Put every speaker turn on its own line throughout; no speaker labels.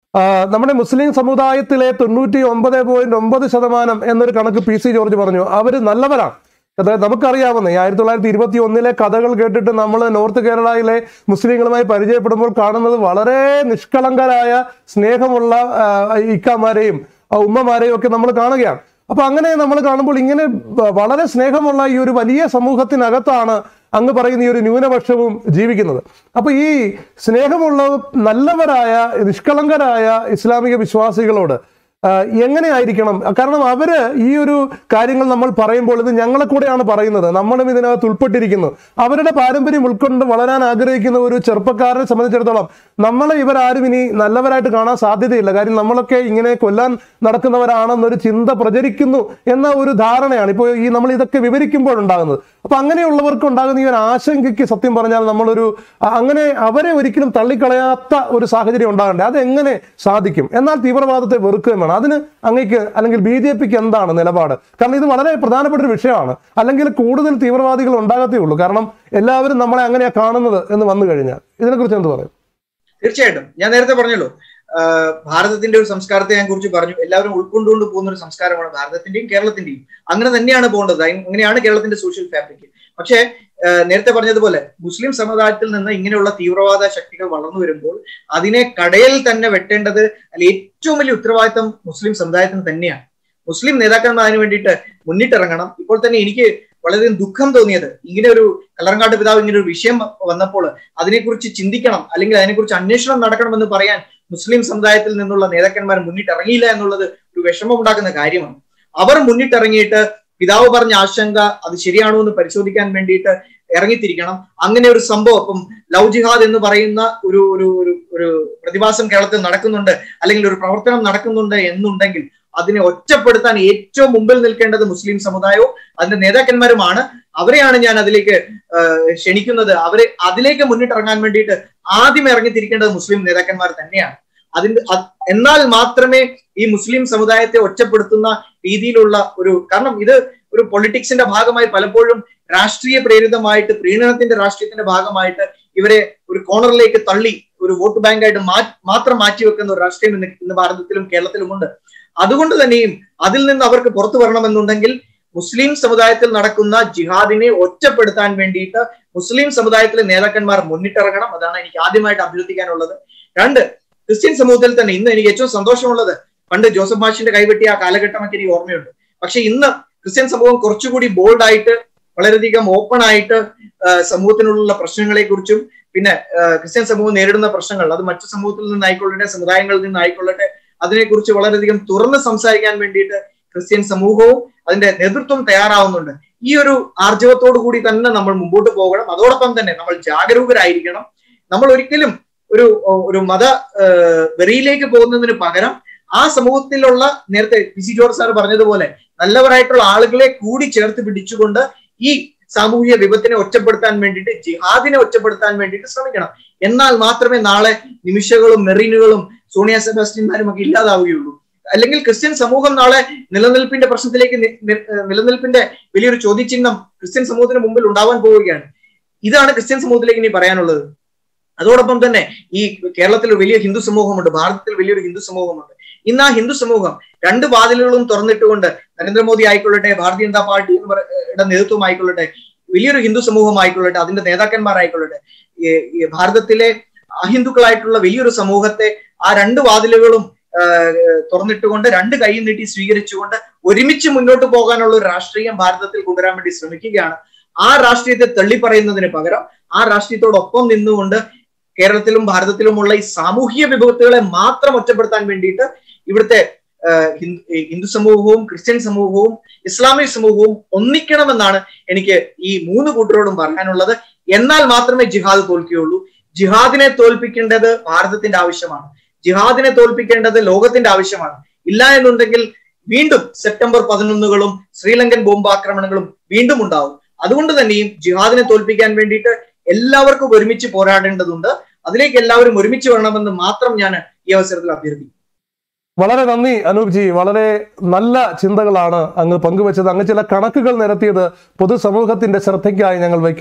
ആ, നമ്മുടെ മുസ്ലിം സമുദായത്തിലെ തൊണ്ണൂറ്റി ഒമ്പത് പോയിന്റ് ഒമ്പത് ശതമാനം എന്നൊരു കണക്ക് പി സി ജോർജ് പറഞ്ഞു അവർ നല്ലവരാണ് അതായത് നമുക്കറിയാവുന്ന ഈ ആയിരത്തി തൊള്ളായിരത്തി ഇരുപത്തി ഒന്നിലെ കഥകൾ കേട്ടിട്ട് നമ്മൾ നോർത്ത് കേരളയിലെ മുസ്ലിങ്ങളുമായി പരിചയപ്പെടുമ്പോൾ കാണുന്നത് വളരെ നിഷ്കളങ്കരായ സ്നേഹമുള്ള ആ, ഇക്കാമാരെയും ആ, ഉമ്മമാരെയും ഒക്കെ നമ്മൾ കാണുകയാണ് അപ്പൊ അങ്ങനെ നമ്മൾ കാണുമ്പോൾ ഇങ്ങനെ വ- വളരെ സ്നേഹമുള്ള ഈ ഒരു വലിയ സമൂഹത്തിനകത്താണ് അങ്ങ് പറയുന്ന ഈ ഒരു ന്യൂനപക്ഷവും ജീവിക്കുന്നത് അപ്പൊ ഈ സ്നേഹമുള്ള നല്ലവരായ നിഷ്കളങ്കരായ ഇസ്ലാമിക വിശ്വാസികളോട് ആ, എങ്ങനെയായിരിക്കണം കാരണം അവര് ഈ ഒരു കാര്യങ്ങൾ നമ്മൾ പറയുമ്പോൾ ഇത് ഞങ്ങളെ കൂടെയാണ് പറയുന്നത് നമ്മളും ഇതിനകത്ത് ഉൾപ്പെട്ടിരിക്കുന്നു അവരുടെ പാരമ്പര്യം ഉൾക്കൊണ്ട് വളരാൻ ആഗ്രഹിക്കുന്ന ഒരു ചെറുപ്പക്കാരനെ സംബന്ധിച്ചിടത്തോളം നമ്മളെ ഇവരാരും ഇനി നല്ലവരായിട്ട് കാണാൻ സാധ്യതയില്ല കാര്യം നമ്മളൊക്കെ ഇങ്ങനെ കൊല്ലാൻ നടക്കുന്നവരാണെന്നൊരു ചിന്ത പ്രചരിക്കുന്നു എന്ന ഒരു ധാരണയാണ് ഇപ്പോൾ ഈ നമ്മൾ ഇതൊക്കെ വിവരിക്കുമ്പോൾ ഉണ്ടാകുന്നത് അപ്പൊ അങ്ങനെയുള്ളവർക്ക് ഉണ്ടാകുന്ന ഈ ഒരു ആശങ്കയ്ക്ക് സത്യം പറഞ്ഞാൽ നമ്മളൊരു അ- അങ്ങനെ അവരെ ഒരിക്കലും തള്ളിക്കളയാത്ത ഒരു സാഹചര്യം ഉണ്ടാകണ്ടേ അതെങ്ങനെ സാധിക്കും എന്നാൽ തീവ്രവാദത്തെ വെറുക്കുകയും വേണം അതിന് അങ്ങേക്ക് അല്ലെങ്കിൽ ബി ജെ പിക്ക് എന്താണ് നിലപാട് കാരണം ഇത് വളരെ പ്രധാനപ്പെട്ട ഒരു വിഷയമാണ് അല്ലെങ്കിൽ കൂടുതൽ തീവ്രവാദികൾ ഉണ്ടാകത്തേ ഉള്ളൂ കാരണം എല്ലാവരും നമ്മളെ അങ്ങനെയാ കാണുന്നത് എന്ന് വന്നു കഴിഞ്ഞാൽ ഇതിനെക്കുറിച്ച് എന്ത് പറയും
തീർച്ചയായിട്ടും ഞാൻ നേരത്തെ പറഞ്ഞല്ലോ ആ, ഭാരതത്തിന്റെ ഒരു സംസ്കാരത്തെ ഞാൻ കുറിച്ച് പറഞ്ഞു എല്ലാവരും ഉൾക്കൊണ്ടുകൊണ്ട് പോകുന്ന ഒരു സംസ്കാരമാണ് ഭാരതത്തിന്റെയും കേരളത്തിന്റെയും അങ്ങനെ തന്നെയാണ് പോകേണ്ടത് അയ്- അങ്ങനെയാണ് കേരളത്തിന്റെ സോഷ്യൽ ഫാബ്രിക് പക്ഷേ ആ, നേരത്തെ പറഞ്ഞതുപോലെ മുസ്ലിം സമുദായത്തിൽ നിന്ന് ഇങ്ങനെയുള്ള തീവ്രവാദ ശക്തികൾ വളർന്നു വരുമ്പോൾ അതിനെ കടയിൽ തന്നെ വെട്ടേണ്ടത് അല്ലെ ഏറ്റവും വലിയ ഉത്തരവാദിത്തം മുസ്ലിം സമുദായത്തിന് തന്നെയാണ് മുസ്ലിം നേതാക്കന്മാർ അതിന് വേണ്ടിയിട്ട് മുന്നിട്ടിറങ്ങണം ഇപ്പോൾ തന്നെ എനിക്ക് വളരെയധികം ദുഃഖം തോന്നിയത് ഇങ്ങനെ ഒരു കല്ലറങ്ങാട്ട് പിതാവ് ഇങ്ങനെ ഒരു വിഷയം വന്നപ്പോൾ അതിനെക്കുറിച്ച് ചിന്തിക്കണം അല്ലെങ്കിൽ അതിനെക്കുറിച്ച് അന്വേഷണം നടക്കണമെന്ന് പറയാൻ മുസ്ലിം സമുദായത്തിൽ നിന്നുള്ള നേതാക്കന്മാർ മുന്നിട്ടിറങ്ങിയില്ല എന്നുള്ളത് ഒരു വിഷമമുണ്ടാക്കുന്ന കാര്യമാണ് അവർ മുന്നിട്ടിറങ്ങിയിട്ട് പിതാവ് പറഞ്ഞ ആശങ്ക അത് ശരിയാണോ എന്ന് പരിശോധിക്കാൻ വേണ്ടിയിട്ട് ഇറങ്ങിത്തിരിക്കണം അങ്ങനെ ഒരു സംഭവം ഇപ്പം ലവ് ജിഹാദ് എന്ന് പറയുന്ന ഒരു ഒരു ഒരു ഒരു പ്രതിഭാസം കേരളത്തിൽ നടക്കുന്നുണ്ട് അല്ലെങ്കിൽ ഒരു പ്രവർത്തനം നടക്കുന്നുണ്ട് എന്നുണ്ടെങ്കിൽ അതിനെ ഒറ്റപ്പെടുത്താൻ ഏറ്റവും മുമ്പിൽ നിൽക്കേണ്ടത് മുസ്ലിം സമുദായവും അതിന്റെ നേതാക്കന്മാരുമാണ് അവരെയാണ് ഞാൻ അതിലേക്ക് ആ, ക്ഷണിക്കുന്നത് അവരെ അതിലേക്ക് മുന്നിട്ടിറങ്ങാൻ വേണ്ടിയിട്ട് ആദ്യം ഇറങ്ങിത്തിരിക്കേണ്ടത് മുസ്ലിം നേതാക്കന്മാർ തന്നെയാണ് അതിന്റെ അത് എന്നാൽ മാത്രമേ ഈ മുസ്ലിം സമുദായത്തെ ഒറ്റപ്പെടുത്തുന്ന രീതിയിലുള്ള ഒരു കാരണം ഇത് ഒരു പൊളിറ്റിക്സിന്റെ ഭാഗമായി പലപ്പോഴും രാഷ്ട്രീയ പ്രേരിതമായിട്ട് പ്രീണനത്തിന്റെ രാഷ്ട്രീയത്തിന്റെ ഭാഗമായിട്ട് ഇവരെ ഒരു കോർണറിലേക്ക് തള്ളി ഒരു വോട്ട് ബാങ്കായിട്ട് മാ മാത്രം മാറ്റി വെക്കുന്ന ഒരു രാഷ്ട്രീയം ഇന്ന് ഇന്ന് ഭാരതത്തിലും കേരളത്തിലുമുണ്ട് അതുകൊണ്ട് തന്നെയും അതിൽ നിന്ന് അവർക്ക് പുറത്തു വരണമെന്നുണ്ടെങ്കിൽ മുസ്ലിം സമുദായത്തിൽ നടക്കുന്ന ജിഹാദിനെ ഒറ്റപ്പെടുത്താൻ വേണ്ടിയിട്ട് മുസ്ലിം സമുദായത്തിലെ നേതാക്കന്മാർ മുന്നിട്ടിറങ്ങണം അതാണ് എനിക്ക് ആദ്യമായിട്ട് അഭ്യർത്ഥിക്കാനുള്ളത് രണ്ട് ക്രിസ്ത്യൻ സമൂഹത്തിൽ തന്നെ ഇന്ന് എനിക്ക് ഏറ്റവും സന്തോഷമുള്ളത് പണ്ട് ജോസഫ് മാഷിന്റെ കൈവെട്ടിയ ആ കാലഘട്ടമൊക്കെ എനിക്ക് ഓർമ്മയുണ്ട് പക്ഷെ ഇന്ന് ക്രിസ്ത്യൻ സമൂഹം കുറച്ചുകൂടി ബോൾഡ് ആയിട്ട് വളരെയധികം ഓപ്പൺ ആയിട്ട് ആ, സമൂഹത്തിനുള്ള പ്രശ്നങ്ങളെ കുറിച്ചും പിന്നെ ആ, ക്രിസ്ത്യൻ സമൂഹം നേരിടുന്ന പ്രശ്നങ്ങൾ അത് മറ്റു സമൂഹത്തിൽ നിന്നായിക്കൊള്ളട്ടെ സമുദായങ്ങളിൽ നിന്നായിക്കൊള്ളട്ടെ അതിനെക്കുറിച്ച് വളരെയധികം തുറന്ന് സംസാരിക്കാൻ വേണ്ടിയിട്ട് ക്രിസ്ത്യൻ സമൂഹവും അതിന്റെ നേതൃത്വം തയ്യാറാവുന്നുണ്ട് ഈ ഒരു ആർജവത്തോടു കൂടി തന്നെ നമ്മൾ മുമ്പോട്ട് പോകണം അതോടൊപ്പം തന്നെ നമ്മൾ ജാഗരൂകരായിരിക്കണം നമ്മൾ ഒരിക്കലും ഒരു ഒരു മത ആ, വെറിയിലേക്ക് പോകുന്നതിന് പകരം ആ സമൂഹത്തിലുള്ള നേരത്തെ പി സി ജോർജ് സാർ പറഞ്ഞതുപോലെ നല്ലവരായിട്ടുള്ള ആളുകളെ കൂടി ചേർത്ത് പിടിച്ചുകൊണ്ട് ഈ സാമൂഹിക വിപത്തിനെ ഒറ്റപ്പെടുത്താൻ വേണ്ടിയിട്ട് ജിഹാദിനെ ഒറ്റപ്പെടുത്താൻ വേണ്ടിയിട്ട് ശ്രമിക്കണം എന്നാൽ മാത്രമേ നാളെ നിമിഷകളും മെറീനുകളും സോണിയ സെബാസ്റ്റ്യന്മാരും ഒക്കെ ഇല്ലാതാവുകയുള്ളൂ അല്ലെങ്കിൽ ക്രിസ്ത്യൻ സമൂഹം നാളെ നിലനിൽപ്പിന്റെ പ്രശ്നത്തിലേക്ക് നി- നി- ഏഹ് നിലനിൽപ്പിന്റെ വലിയൊരു ചോദ്യചിഹ്നം ക്രിസ്ത്യൻ സമൂഹത്തിന് മുമ്പിൽ ഉണ്ടാവാൻ പോവുകയാണ് ഇതാണ് ക്രിസ്ത്യൻ സമൂഹത്തിലേക്ക് ഇനി പറയാനുള്ളത് അതോടൊപ്പം തന്നെ ഈ കേരളത്തിൽ ഒരു വലിയ ഹിന്ദു സമൂഹമുണ്ട് ഭാരതത്തിൽ വലിയൊരു ഹിന്ദു സമൂഹമുണ്ട് ഇന്ന് ആ ഹിന്ദു സമൂഹം രണ്ട് വാതിലുകളും തുറന്നിട്ടുകൊണ്ട് നരേന്ദ്രമോദി ആയിക്കൊള്ളട്ടെ ഭാരതീയ ജനതാ പാർട്ടി എന്ന് പറ- യുടെ നേതൃത്വം ആയിക്കൊള്ളട്ടെ വലിയൊരു ഹിന്ദു സമൂഹം ആയിക്കൊള്ളട്ടെ അതിന്റെ നേതാക്കന്മാരായിക്കൊള്ളട്ടെ ഈ ഈ ഭാരതത്തിലെ അഹിന്ദുക്കളായിട്ടുള്ള വലിയൊരു സമൂഹത്തെ ആ രണ്ട് വാതിലുകളും ആ, തുറന്നിട്ടുകൊണ്ട് രണ്ട് കൈ നീട്ടി സ്വീകരിച്ചുകൊണ്ട് ഒരുമിച്ച് മുന്നോട്ട് പോകാനുള്ള ഒരു രാഷ്ട്രീയം ഭാരതത്തിൽ കൊണ്ടുവരാൻ വേണ്ടി ശ്രമിക്കുകയാണ് ആ രാഷ്ട്രീയത്തെ തള്ളിപ്പറയുന്നതിന് പകരം ആ രാഷ്ട്രീയത്തോടൊപ്പം നിന്നുകൊണ്ട് കേരളത്തിലും ഭാരതത്തിലുമുള്ള ഈ സാമൂഹിക വിഭവത്തുകളെ മാത്രം ഒറ്റപ്പെടുത്താൻ വേണ്ടിയിട്ട് ഇവിടുത്തെ ആ, ഹിന്ദു ഈ ഹിന്ദു സമൂഹവും ക്രിസ്ത്യൻ സമൂഹവും ഇസ്ലാമിക് സമൂഹവും ഒന്നിക്കണമെന്നാണ് എനിക്ക് ഈ മൂന്ന് കൂട്ടരോടും പറയാനുള്ളത് എന്നാൽ മാത്രമേ ജിഹാദ് തോൽക്കുകയുള്ളൂ ജിഹാദിനെ തോൽപ്പിക്കേണ്ടത് ഭാരതത്തിന്റെ ആവശ്യമാണ് ജിഹാദിനെ തോൽപ്പിക്കേണ്ടത് ലോകത്തിന്റെ ആവശ്യമാണ് ഇല്ല എന്നുണ്ടെങ്കിൽ വീണ്ടും സെപ്റ്റംബർ പതിനൊന്നുകളും ശ്രീലങ്കൻ ബോംബാക്രമണങ്ങളും വീണ്ടും ഉണ്ടാവും അതുകൊണ്ട് തന്നെയും ജിഹാദിനെ തോൽപ്പിക്കാൻ വേണ്ടിയിട്ട് എല്ലാവർക്കും ഒരുമിച്ച് പോരാടേണ്ടതുണ്ട് അതിലേക്ക് എല്ലാവരും ഒരുമിച്ച് വരണമെന്ന് മാത്രം ഞാൻ ഈ അവസരത്തിൽ അഭ്യർത്ഥിക്കുന്നു
വളരെ നന്ദി അനൂപ് ജി വളരെ നല്ല ചിന്തകളാണ് അങ്ങ് പങ്കുവച്ചത് അങ്ങ് ചില കണക്കുകൾ നിരത്തിയത് പൊതുസമൂഹത്തിന്റെ ശ്രദ്ധയ്ക്കായി ഞങ്ങൾ വയ്ക്കുന്നു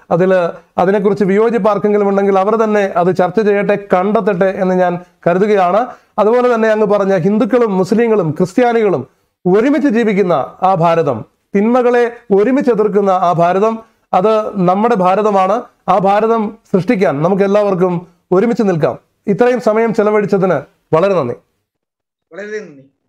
അതിൽ അതിനെക്കുറിച്ച് വിയോജിപ്പ് ആർക്കെങ്കിലും ഉണ്ടെങ്കിൽ അവർ തന്നെ അത് ചർച്ച ചെയ്യട്ടെ കണ്ടെത്തട്ടെ എന്ന് ഞാൻ കരുതുകയാണ് അതുപോലെ തന്നെ അങ്ങ് പറഞ്ഞ ഹിന്ദുക്കളും മുസ്ലിങ്ങളും ക്രിസ്ത്യാനികളും ഒരുമിച്ച് ജീവിക്കുന്ന ആ ഭാരതം തിന്മകളെ ഒരുമിച്ച് എതിർക്കുന്ന ആ ഭാരതം അത് നമ്മുടെ ഭാരതമാണ് ആ ഭാരതം സൃഷ്ടിക്കാൻ നമുക്ക് എല്ലാവർക്കും ഒരുമിച്ച് നിൽക്കാം ഇത്രയും സമയം ചെലവഴിച്ചതിന് വളരെ നന്ദി
വളരെയധികം നന്ദി